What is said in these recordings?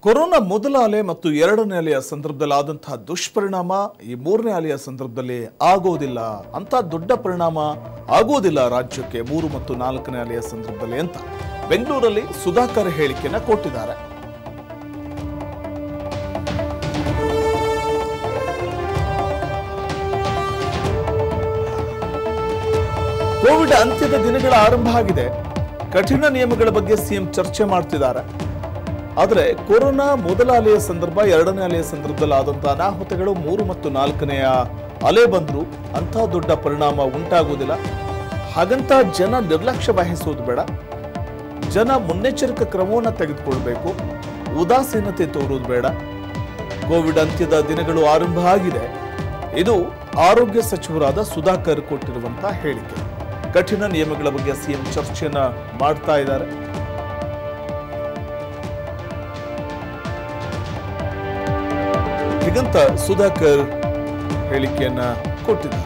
corona ಮೊದಲ ಅಲೆ ಮತ್ತು ಎರಡನೇ ಅಲೆಯ ಸಂದರ್ಭದಲ್ಲಿ ಆದಂತಹ ದುಷ್ಪರಿಣಾಮ ಈ ಮೂರನೇ ಅಲೆಯ ಸಂದರ್ಭದಲ್ಲಿ ಆಗೋದಿಲ್ಲ ಅಂತ ದೊಡ್ಡ ಪರಿಣಾಮ ಆಗೋದಿಲ್ಲ ರಾಜ್ಯಕ್ಕೆ ಮೂರು ಮತ್ತು ನಾಲ್ಕನೇ ಅಲೆಯ ಸಂದರ್ಭದಲ್ಲಿ ಅಂತ ಬೆಂಗಳೂರಲ್ಲಿ ಸುಧಾಕರ್ ಹೇಳಿಕೆಯನ್ನ ಕೊಟ್ಟಿದ್ದಾರೆ ಕೋವಿಡ್ ಅಂತ್ಯದ ದಿನಗಳ ಆರಂಭ ಆಗಿದೆ ಕಠಿಣ ನಿಯಮಗಳ ಬಗ್ಗೆ ಸಿಎಂ ಚರ್ಚೆ ಮಾಡ್ತಿದ್ದಾರೆ ಆದರೆ ಕೊರೋನಾ ಮೊದಲ ಅಲೆಯ ಸಂದರ್ಭ ಎರಡನೇ ಅಲೆಯ ಸಂದರ್ಭದಲ್ಲಿ ಆದಂತಹ ಅನಾಹುತಗಳು ಮೂರು ಮತ್ತು ನಾಲ್ಕನೆಯ ಅಲೆ ಬಂದ್ರು ಅಂಥ ದೊಡ್ಡ ಪರಿಣಾಮ ಉಂಟಾಗುವುದಿಲ್ಲ ಹಾಗಂತ ಜನ ನಿರ್ಲಕ್ಷ್ಯ ವಹಿಸುವುದು ಬೇಡ ಜನ ಮುನ್ನೆಚ್ಚರಿಕಾ ಕ್ರಮವನ್ನು ತೆಗೆದುಕೊಳ್ಬೇಕು ಉದಾಸೀನತೆ ತೋರುವುದು ಬೇಡ ಕೋವಿಡ್ ಅಂತ್ಯದ ದಿನಗಳು ಆರಂಭ ಆಗಿದೆ ಇದು ಆರೋಗ್ಯ ಸಚಿವರಾದ ಸುಧಾಕರ್ ಕೊಟ್ಟಿರುವಂತಹ ಹೇಳಿಕೆ ಕಠಿಣ ನಿಯಮಗಳ ಬಗ್ಗೆ ಸಿಎಂ ಚರ್ಚೆಯನ್ನ ಮಾಡ್ತಾ ಇದ್ದಾರೆ ಹೀಗಂತ ಸುಧಾಕರ್ ಹೇಳಿಕೆಯನ್ನ ಕೊಟ್ಟಿದ್ದಾರೆ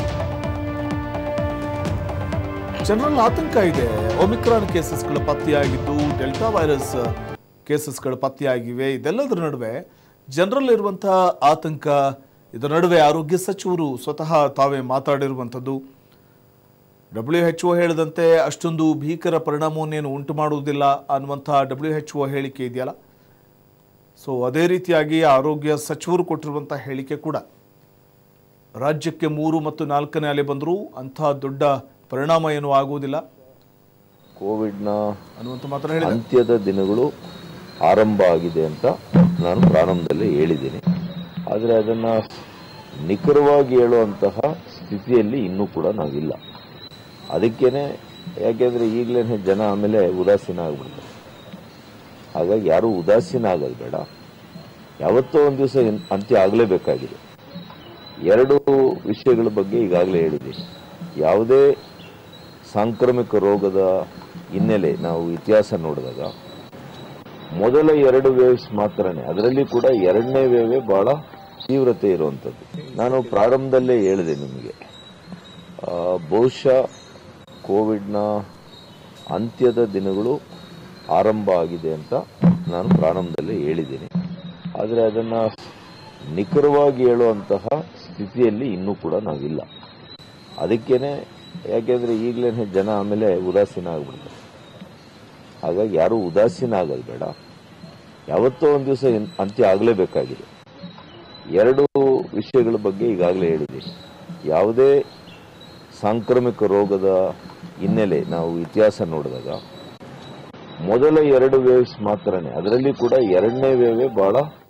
ಜನರಲ್ಲಿ ಆತಂಕ ಇದೆ ಒಮಿಕ್ರಾನ್ ಕೇಸಸ್ಗಳು ಪತ್ತೆಯಾಗಿದ್ದು ಡೆಲ್ಟಾ ವೈರಸ್ ಕೇಸಸ್ಗಳು ಪತ್ತೆಯಾಗಿವೆ ಇದೆಲ್ಲದರ ನಡುವೆ ಜನರಲ್ಲಿರುವಂತಹ ಆತಂಕ ಇದರ ನಡುವೆ ಆರೋಗ್ಯ ಸಚಿವರು ಸ್ವತಃ ತಾವೇ ಮಾತಾಡಿರುವಂಥದ್ದು ಡಬ್ಲ್ಯೂ ಎಚ್ ಒ ಹೇಳಿದಂತೆ ಅಷ್ಟೊಂದು ಭೀಕರ ಪರಿಣಾಮವನ್ನೇನು ಉಂಟು ಮಾಡುವುದಿಲ್ಲ ಅನ್ನುವಂಥ ಡಬ್ಲ್ಯೂ ಎಚ್ ಒ ಹೇಳಿಕೆ ಇದೆಯಲ್ಲ ಸೊ ಅದೇ ರೀತಿಯಾಗಿ ಆರೋಗ್ಯ ಸಚಿವರು ಕೊಟ್ಟಿರುವಂಥ ಹೇಳಿಕೆ ಕೂಡ ರಾಜ್ಯಕ್ಕೆ ಮೂರು ಮತ್ತು ನಾಲ್ಕನೇ ಅಲೆ ಬಂದರೂ ಅಂಥ ದೊಡ್ಡ ಪರಿಣಾಮ ಏನೂ ಆಗುವುದಿಲ್ಲ ಕೋವಿಡ್ನ ಅನ್ನುವಂಥ ಮಾತ್ರ ಹೇಳಿದ್ದಾರೆ ಅಂತ್ಯದ ದಿನಗಳು ಆರಂಭ ಆಗಿದೆ ಅಂತ ನಾನು ಪ್ರಾರಂಭದಲ್ಲೇ ಹೇಳಿದ್ದೀನಿ ಆದರೆ ಅದನ್ನು ನಿಖರವಾಗಿ ಹೇಳುವಂತಹ ಸ್ಥಿತಿಯಲ್ಲಿ ಇನ್ನೂ ಕೂಡ ನಾವಿಲ್ಲ ಅದಕ್ಕೇನೆ ಯಾಕೆಂದರೆ ಈಗಲೇ ಜನ ಆಮೇಲೆ ಉದಾಸೀನ ಆಗ್ಬಿಡ್ತಾರೆ ಹಾಗಾಗಿ ಯಾರೂ ಉದಾಸೀನ ಆಗೋದು ಬೇಡ ಯಾವತ್ತೋ ಒಂದು ದಿವಸ ಅಂತ್ಯ ಆಗಲೇಬೇಕಾಗಿದೆ ಎರಡು ವಿಷಯಗಳ ಬಗ್ಗೆ ಈಗಾಗಲೇ ಹೇಳಿದ್ದೀನಿ ಯಾವುದೇ ಸಾಂಕ್ರಾಮಿಕ ರೋಗದ ಹಿನ್ನೆಲೆ ನಾವು ಇತಿಹಾಸ ನೋಡಿದಾಗ ಮೊದಲ ಎರಡು ವೇವ್ಸ್ ಮಾತ್ರನೇ ಅದರಲ್ಲಿ ಕೂಡ ಎರಡನೇ ವೇವೇ ಬಹಳ ತೀವ್ರತೆ ಇರುವಂಥದ್ದು ನಾನು ಪ್ರಾರಂಭದಲ್ಲೇ ಹೇಳಿದೆ ನಿಮಗೆ ಆ, ಬಹುಶಃ ಕೋವಿಡ್ನ ಅಂತ್ಯದ ದಿನಗಳು ಆರಂಭ ಆಗಿದೆ ಅಂತ ನಾನು ಪ್ರಾರಂಭದಲ್ಲೇ ಹೇಳಿದ್ದೀನಿ ಆದರೆ ಅದನ್ನು ನಿಖರವಾಗಿ ಹೇಳುವಂತಹ ಸ್ಥಿತಿಯಲ್ಲಿ ಇನ್ನೂ ಕೂಡ ನಾವಿಲ್ಲ ಅದಕ್ಕೇನೆ ಯಾಕೆಂದರೆ ಈಗಲೇ ಜನ ಆಮೇಲೆ ಉದಾಸೀನ ಆಗ್ಬಿಡ್ತಾರೆ ಹಾಗಾಗಿ ಯಾರೂ ಉದಾಸೀನ ಆಗೋದು ಬೇಡ ಯಾವತ್ತೋ ಒಂದು ದಿವಸ ಅಂತ್ಯ ಆಗಲೇಬೇಕಾಗಿದೆ ಎರಡು ವಿಷಯಗಳ ಬಗ್ಗೆ ಈಗಾಗಲೇ ಹೇಳಿದ್ದೀನಿ ಯಾವುದೇ ಸಾಂಕ್ರಾಮಿಕ ರೋಗದ ಹಿನ್ನೆಲೆ ನಾವು ಇತಿಹಾಸ ನೋಡಿದಾಗ ಮೊದಲ ಎರಡು ವೇವ್ಸ್ ಮಾತ್ರನೇ ಅದರಲ್ಲಿ ಕೂಡ ಎರಡನೇ ವೇವೇ ಬಹಳ